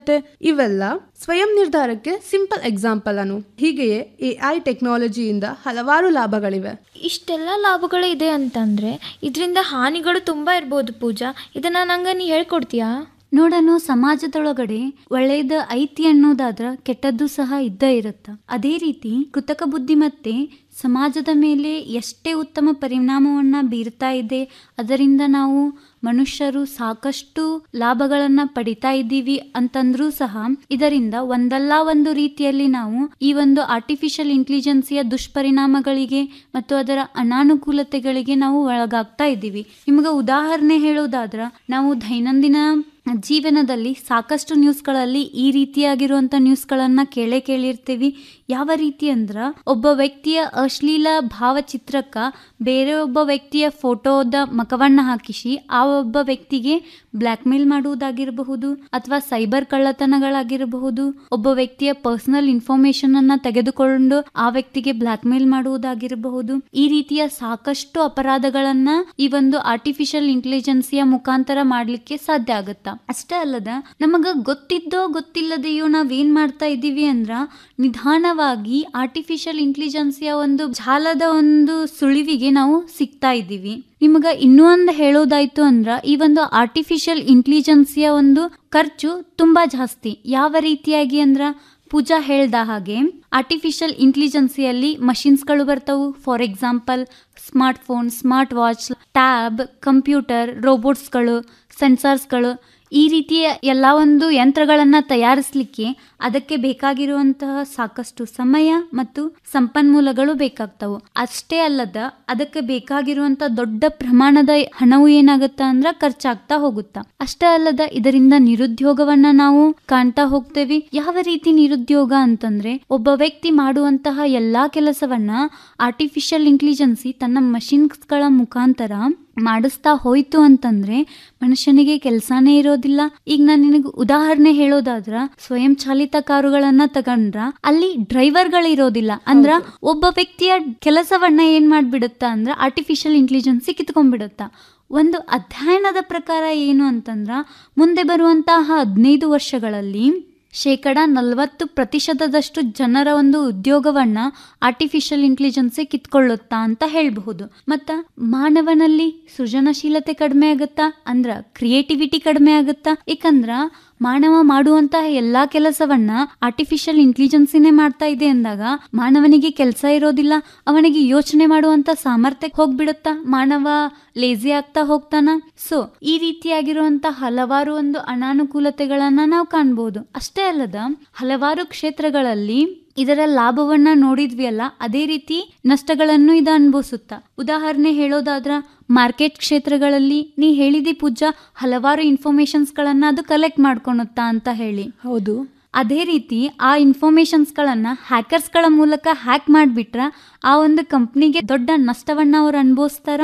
ಮತ್ತೆ ಇವೆಲ್ಲ ಸ್ವಯಂ ನಿರ್ಧಾರಕ್ಕೆ ಸಿಂಪಲ್ ಎಕ್ಸಾಂಪಲ್ ಅನು ಹೀಗೆಯೇ ಎಐ ಟೆಕ್ನಾಲಜಿಯಿಂದ ಹಲವಾರು ಲಾಭಗಳಿವೆ ಇಷ್ಟೆಲ್ಲ ಲಾಭಗಳು ಇದೆ ಅಂತಂದ್ರೆ ಇದರಿಂದ ಹಾನಿಗಳು ತುಂಬಾ ಇರ್ಬೋದು ಪೂಜಾ ಇದನ್ನ ನಂಗೆ ನೀ ಹೇಳ್ಕೊಡ್ತೀಯಾ ನೋಡನು ಸಮಾಜದೊಳಗಡೆ ಒಳ್ಳೆಯದು ಐತಿ ಅನ್ನೋದಾದ್ರ ಕೆಟ್ಟದ್ದು ಸಹ ಇದ್ದ ಇರುತ್ತ ಅದೇ ರೀತಿ ಕೃತಕ ಬುದ್ಧಿಮತ್ತೆ ಸಮಾಜದ ಮೇಲೆ ಎಷ್ಟೇ ಉತ್ತಮ ಪರಿಣಾಮವನ್ನ ಬೀರ್ತಾ ಇದೆ ಅದರಿಂದ ನಾವು ಮನುಷ್ಯರು ಸಾಕಷ್ಟು ಲಾಭಗಳನ್ನ ಪಡಿತಾ ಇದ್ದೀವಿ ಅಂತಂದ್ರೂ ಸಹ ಇದರಿಂದ ಒಂದಲ್ಲ ಒಂದು ರೀತಿಯಲ್ಲಿ ನಾವು ಈ ಒಂದು ಆರ್ಟಿಫಿಷಿಯಲ್ ಇಂಟೆಲಿಜೆನ್ಸಿಯ ದುಷ್ಪರಿಣಾಮಗಳಿಗೆ ಮತ್ತು ಅದರ ಅನಾನುಕೂಲತೆಗಳಿಗೆ ನಾವು ಒಳಗಾಗ್ತಾ ಇದ್ದೀವಿ ನಿಮಗೆ ಉದಾಹರಣೆ ಹೇಳೋದಾದ್ರ ನಾವು ದೈನಂದಿನ ಜೀವನದಲ್ಲಿ ಸಾಕಷ್ಟು ನ್ಯೂಸ್ಗಳಲ್ಲಿ ಈ ರೀತಿಯಾಗಿರುವಂಥ ನ್ಯೂಸ್ಗಳನ್ನು ಕೇಳೇ ಕೇಳಿರ್ತೀವಿ ಯಾವ ರೀತಿ ಅಂದ್ರ ಒಬ್ಬ ವ್ಯಕ್ತಿಯ ಅಶ್ಲೀಲ ಭಾವಚಿತ್ರಕ್ಕ ಬೇರೆ ಒಬ್ಬ ವ್ಯಕ್ತಿಯ ಫೋಟೋದ ಮಕವನ್ನ ಹಾಕಿಸಿ ಆ ಒಬ್ಬ ವ್ಯಕ್ತಿಗೆ ಬ್ಲ್ಯಾಕ್ ಮೇಲ್ ಮಾಡುವುದಾಗಿರಬಹುದು ಅಥವಾ ಸೈಬರ್ ಕಳ್ಳತನಗಳಾಗಿರಬಹುದು ಒಬ್ಬ ವ್ಯಕ್ತಿಯ ಪರ್ಸನಲ್ ಇನ್ಫಾರ್ಮೇಶನ್ ಅನ್ನ ತೆಗೆದುಕೊಂಡು ಆ ವ್ಯಕ್ತಿಗೆ ಬ್ಲ್ಯಾಕ್ ಮೇಲ್ ಮಾಡುವುದಾಗಿರಬಹುದು ಈ ರೀತಿಯ ಸಾಕಷ್ಟು ಅಪರಾಧಗಳನ್ನ ಈ ಒಂದು ಆರ್ಟಿಫಿಷಿಯಲ್ ಇಂಟೆಲಿಜೆನ್ಸಿಯ ಮುಖಾಂತರ ಮಾಡ್ಲಿಕ್ಕೆ ಸಾಧ್ಯ ಆಗುತ್ತಾ ಅಷ್ಟೇ ಅಲ್ಲದ ನಮಗ ಗೊತ್ತಿದ್ದೋ ಗೊತ್ತಿಲ್ಲದೆಯೋ ನಾವೇನ್ ಮಾಡ್ತಾ ಇದ್ದೀವಿ ಅಂದ್ರ ನಿಧಾನವಾಗಿ ಆರ್ಟಿಫಿಷಿಯಲ್ ಇಂಟೆಲಿಜೆನ್ಸಿಯ ಒಂದು ಜಾಲದ ಒಂದು ಸುಳಿವಿಗೆ ನಾವು ಸಿಗ್ತಾ ಇದ್ದೀವಿ ನಿಮಗ ಇನ್ನೂ ಒಂದು ಹೇಳೋದಾಯ್ತು ಅಂದ್ರ ಈ ಒಂದು ಆರ್ಟಿಫಿಷಿಯಲ್ ಇಂಟೆಲಿಜೆನ್ಸಿಯ ಒಂದು ಖರ್ಚು ತುಂಬಾ ಜಾಸ್ತಿ ಯಾವ ರೀತಿಯಾಗಿ ಅಂದ್ರ ಪೂಜಾ ಹೇಳ್ದ ಹಾಗೆ ಆರ್ಟಿಫಿಷಿಯಲ್ ಇಂಟೆಲಿಜೆನ್ಸಿಯಲ್ಲಿ ಮಷಿನ್ಸ್ಗಳು ಬರ್ತವು for example smart phone smart watch tab computer ರೋಬೋಟ್ಸ್ಗಳು ಸೆನ್ಸಾರ್ಸ್ಗಳು ಈ ರೀತಿಯ ಎಲ್ಲ ಒಂದು ಯಂತ್ರಗಳನ್ನ ತಯಾರಿಸಲಿಕ್ಕೆ ಅದಕ್ಕೆ ಬೇಕಾಗಿರುವಂತಹ ಸಾಕಷ್ಟು ಸಮಯ ಮತ್ತು ಸಂಪನ್ಮೂಲಗಳು ಬೇಕಾಗ್ತವು ಅಷ್ಟೇ ಅಲ್ಲದ ಅದಕ್ಕೆ ಬೇಕಾಗಿರುವಂತ ದೊಡ್ಡ ಪ್ರಮಾಣದ ಹಣವು ಏನಾಗುತ್ತಾ ಅಂದ್ರ ಖರ್ಚಾಗ್ತಾ ಹೋಗುತ್ತಾ ಅಷ್ಟೇ ಅಲ್ಲದ ಇದರಿಂದ ನಿರುದ್ಯೋಗವನ್ನ ನಾವು ಕಾಣ್ತಾ ಹೋಗ್ತೇವೆ ಯಾವ ರೀತಿ ನಿರುದ್ಯೋಗ ಅಂತಂದ್ರೆ ಒಬ್ಬ ವ್ಯಕ್ತಿ ಮಾಡುವಂತಹ ಎಲ್ಲಾ ಕೆಲಸವನ್ನ ಆರ್ಟಿಫಿಷಿಯಲ್ ಇಂಟೆಲಿಜೆನ್ಸಿ ತನ್ನ ಮಷಿನ್ಸ್ಗಳ ಮುಖಾಂತರ ಮಾಡಿಸ್ತಾ ಹೋಯ್ತು ಅಂತಂದ್ರೆ ಮನುಷ್ಯನಿಗೆ ಕೆಲಸನೇ ಇರೋದಿಲ್ಲ ಈಗ ನಾನು ನಿನಗೆ ಉದಾಹರಣೆ ಹೇಳೋದಾದ್ರ ಸ್ವಯಂ ಚಾಲಿತ ಕಾರುಗಳನ್ನ ತಗೊಂಡ್ರ ಅಲ್ಲಿ ಡ್ರೈವರ್ಗಳು ಇರೋದಿಲ್ಲ ಅಂದ್ರ ಒಬ್ಬ ವ್ಯಕ್ತಿಯ ಕೆಲಸವನ್ನ ಏನ್ ಮಾಡ್ಬಿಡುತ್ತಾ ಅಂದ್ರ ಆರ್ಟಿಫಿಷಿಯಲ್ ಇಂಟೆಲಿಜೆನ್ಸಿ ಕಿತ್ಕೊಂಡ್ಬಿಡುತ್ತಾ ಒಂದು ಅಧ್ಯಯನದ ಪ್ರಕಾರ ಏನು ಅಂತಂದ್ರ ಮುಂದೆ ಬರುವಂತಹ ಹದಿನೈದು ವರ್ಷಗಳಲ್ಲಿ ಶೇಕಡ ನಲವತ್ತು ಪ್ರತಿಶತದಷ್ಟು ಜನರ ಒಂದು ಉದ್ಯೋಗವನ್ನ ಆರ್ಟಿಫಿಷಿಯಲ್ ಇಂಟೆಲಿಜೆನ್ಸೇ ಕಿತ್ಕೊಳ್ಳುತ್ತಾ ಅಂತ ಹೇಳಬಹುದು ಮತ್ತ ಮಾನವನಲ್ಲಿ ಸೃಜನಶೀಲತೆ ಕಡಿಮೆ ಆಗುತ್ತಾ ಅಂದ್ರ ಕ್ರಿಯೇಟಿವಿಟಿ ಕಡಿಮೆ ಆಗುತ್ತಾ ಏಕಂದ್ರ ಮಾನವ ಮಾಡುವಂತಹ ಎಲ್ಲಾ ಕೆಲಸವನ್ನ ಆರ್ಟಿಫಿಷಿಯಲ್ ಇಂಟೆಲಿಜೆನ್ಸಿನೇ ಮಾಡ್ತಾ ಇದೆ ಅಂದಾಗ ಮಾನವನಿಗೆ ಕೆಲಸ ಇರೋದಿಲ್ಲ ಅವನಿಗೆ ಯೋಚನೆ ಮಾಡುವಂತ ಸಾಮರ್ಥ್ಯ ಹೋಗ್ಬಿಡುತ್ತಾ ಮಾನವ ಲೇಜಿ ಆಗ್ತಾ ಹೋಗ್ತಾನ ಸೊ ಈ ರೀತಿಯಾಗಿರುವಂತ ಹಲವಾರು ಒಂದು ಅನಾನುಕೂಲತೆಗಳನ್ನ ನಾವು ಕಾಣ್ಬೋದು ಅಷ್ಟೇ ಅಲ್ಲದ ಹಲವಾರು ಕ್ಷೇತ್ರಗಳಲ್ಲಿ ಇದರ ಲಾಭವನ್ನ ನೋಡಿದ್ವಿ ಅಲ್ಲ ಅದೇ ರೀತಿ ನಷ್ಟಗಳನ್ನು ಇದು ಅನುಭವಿಸುತ್ತ ಉದಾಹರಣೆ ಹೇಳೋದಾದ್ರ ಮಾರ್ಕೆಟ್ ಕ್ಷೇತ್ರಗಳಲ್ಲಿ ನೀ ಹೇಳಿದಿ ಪೂಜಾ ಹಲವಾರು ಇನ್ಫಾರ್ಮೇಶನ್ಸ್ ಗಳನ್ನ ಅದು ಕಲೆಕ್ಟ್ ಮಾಡ್ಕೊಳುತ್ತಾ ಅಂತ ಹೇಳಿ ಹೌದು ಅದೇ ರೀತಿ ಆ ಇನ್ಫಾರ್ಮೇಶನ್ಸ್ಗಳನ್ನ ಹ್ಯಾಕರ್ಸ್ಗಳ ಮೂಲಕ ಹ್ಯಾಕ್ ಮಾಡಿಬಿಟ್ರ ಆ ಒಂದು ಕಂಪ್ನಿಗೆ ದೊಡ್ಡ ನಷ್ಟವನ್ನ ಅವ್ರು ಅನುಭವಿಸ್ತಾರ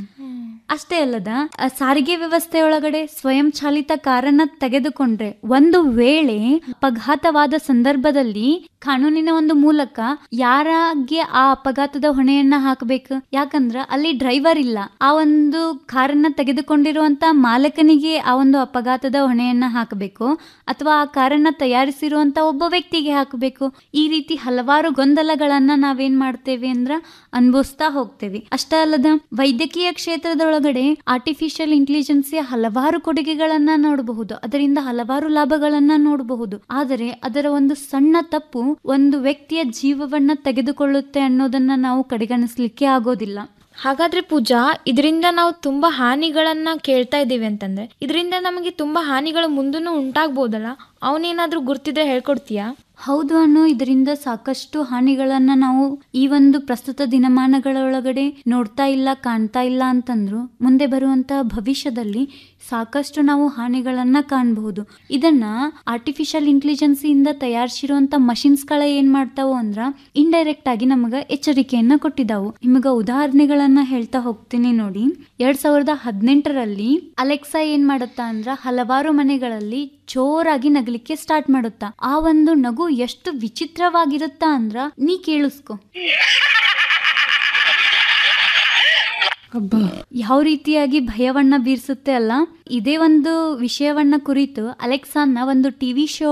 ಅಷ್ಟೇ ಅಲ್ಲದ ಆ ಸಾರಿಗೆ ವ್ಯವಸ್ಥೆ ಒಳಗಡೆ ಸ್ವಯಂ ಚಾಲಿತ ಕಾರನ್ನ ತೆಗೆದುಕೊಂಡ್ರೆ ಒಂದು ವೇಳೆ ಅಪಘಾತವಾದ ಸಂದರ್ಭದಲ್ಲಿ ಕಾನೂನಿನ ಒಂದು ಮೂಲಕ ಯಾರಿಗೆ ಆ ಅಪಘಾತದ ಹೊಣೆಯನ್ನ ಹಾಕಬೇಕು ಯಾಕಂದ್ರ ಅಲ್ಲಿ ಡ್ರೈವರ್ ಇಲ್ಲ ಆ ಒಂದು ಕಾರನ್ನ ತೆಗೆದುಕೊಂಡಿರುವಂತ ಮಾಲಕನಿಗೆ ಆ ಒಂದು ಅಪಘಾತದ ಹೊಣೆಯನ್ನ ಹಾಕಬೇಕು ಅಥವಾ ಆ ಕಾರನ್ನ ತಯಾರಿಸಿರುವಂತ ಒಬ್ಬ ವ್ಯಕ್ತಿಗೆ ಹಾಕಬೇಕು ಈ ರೀತಿ ಹಲವಾರು ಗೊಂದಲಗಳನ್ನ ನಾವೇನ್ ಮಾಡ್ತೇವೆ ಅಂದ್ರ ಅನುಭವಿಸ್ತಾ ಹೋಗ್ತೇವೆ ಅಷ್ಟೇ ಅಲ್ಲದ ವೈದ್ಯಕೀಯ ಕ್ಷೇತ್ರದೊಳಗಡೆ ಆರ್ಟಿಫಿಷಿಯಲ್ ಇಂಟೆಲಿಜೆನ್ಸಿಯ ಹಲವಾರು ಕೊಡುಗೆಗಳನ್ನ ನೋಡಬಹುದು ಅದರಿಂದ ಹಲವಾರು ಲಾಭಗಳನ್ನ ನೋಡಬಹುದು ಆದರೆ ಅದರ ಒಂದು ಸಣ್ಣ ತಪ್ಪು ಒಂದು ವ್ಯಕ್ತಿಯ ಜೀವವನ್ನ ತೆಗೆದುಕೊಳ್ಳುತ್ತೆ ಅನ್ನೋದನ್ನ ನಾವು ಕಡೆಗಣಿಸ್ಲಿಕ್ಕೆ ಆಗೋದಿಲ್ಲ ಹಾಗಾದ್ರೆ ಪೂಜಾ ಇದರಿಂದ ನಾವು ತುಂಬಾ ಹಾನಿಗಳನ್ನ ಕೇಳ್ತಾ ಇದ್ದೀವಿ ಅಂತಂದ್ರೆ ಇದರಿಂದ ನಮಗೆ ತುಂಬಾ ಹಾನಿಗಳು ಮುಂದೂ ಉಂಟಾಗ್ಬೋದಲ್ಲ ಅವನೇನಾದ್ರೂ ಗುರ್ತಿದ್ರೆ ಹೇಳ್ಕೊಡ್ತೀಯಾ ಹೌದು ಅನ್ನೋ ಇದರಿಂದ ಸಾಕಷ್ಟು ಹಾನಿಗಳನ್ನ ನಾವು ಈ ಒಂದು ಪ್ರಸ್ತುತ ದಿನಮಾನಗಳ ಒಳಗಡೆ ನೋಡ್ತಾ ಇಲ್ಲ ಕಾಣ್ತಾ ಇಲ್ಲ ಅಂತಂದ್ರು ಮುಂದೆ ಬರುವಂತಹ ಭವಿಷ್ಯದಲ್ಲಿ ಸಾಕಷ್ಟು ನಾವು ಹಾನಿಗಳನ್ನ ಕಾಣಬಹುದು ಇದನ್ನ ಆರ್ಟಿಫಿಷಿಯಲ್ ಇಂಟೆಲಿಜೆನ್ಸಿಯಿಂದ ತಯಾರಿಸಿರುವಂತ ಮಷಿನ್ಸ್ಗಳ ಏನ್ ಮಾಡ್ತಾವು ಅಂದ್ರ ಇಂಡೈರೆಕ್ಟ್ ಆಗಿ ನಮಗ ಎಚ್ಚರಿಕೆಯನ್ನ ಕೊಟ್ಟಿದ್ದಾವು ನಿಮಗ ಉದಾಹರಣೆಗಳನ್ನ ಹೇಳ್ತಾ ಹೋಗ್ತೀನಿ ನೋಡಿ ಎರಡ್ ಸಾವಿರದ ಹದಿನೆಂಟರಲ್ಲಿ ಅಲೆಕ್ಸಾ ಏನ್ ಮಾಡುತ್ತಾ ಅಂದ್ರ ಹಲವಾರು ಮನೆಗಳಲ್ಲಿ ಜೋರಾಗಿ ನಗಲಿಕ್ಕೆ ಸ್ಟಾರ್ಟ್ ಮಾಡುತ್ತಾ ಆ ಒಂದು ನಗು ಎಷ್ಟು ವಿಚಿತ್ರವಾಗಿರುತ್ತಾ ಅಂದ್ರ ನೀ ಕೇಳಿಸ್ಕೊ ಅಬ್ಬಾ ಯಾವ ರೀತಿಯಾಗಿ ಭಯವನ್ನ ಬೀರಿಸುತ್ತೆ ಅಲ್ಲ ಇದೇ ಒಂದು ವಿಷಯವನ್ನ ಕುರಿತು ಅಲೆಕ್ಸಾನ್ನ ಒಂದು ಟಿವಿ ಶೋ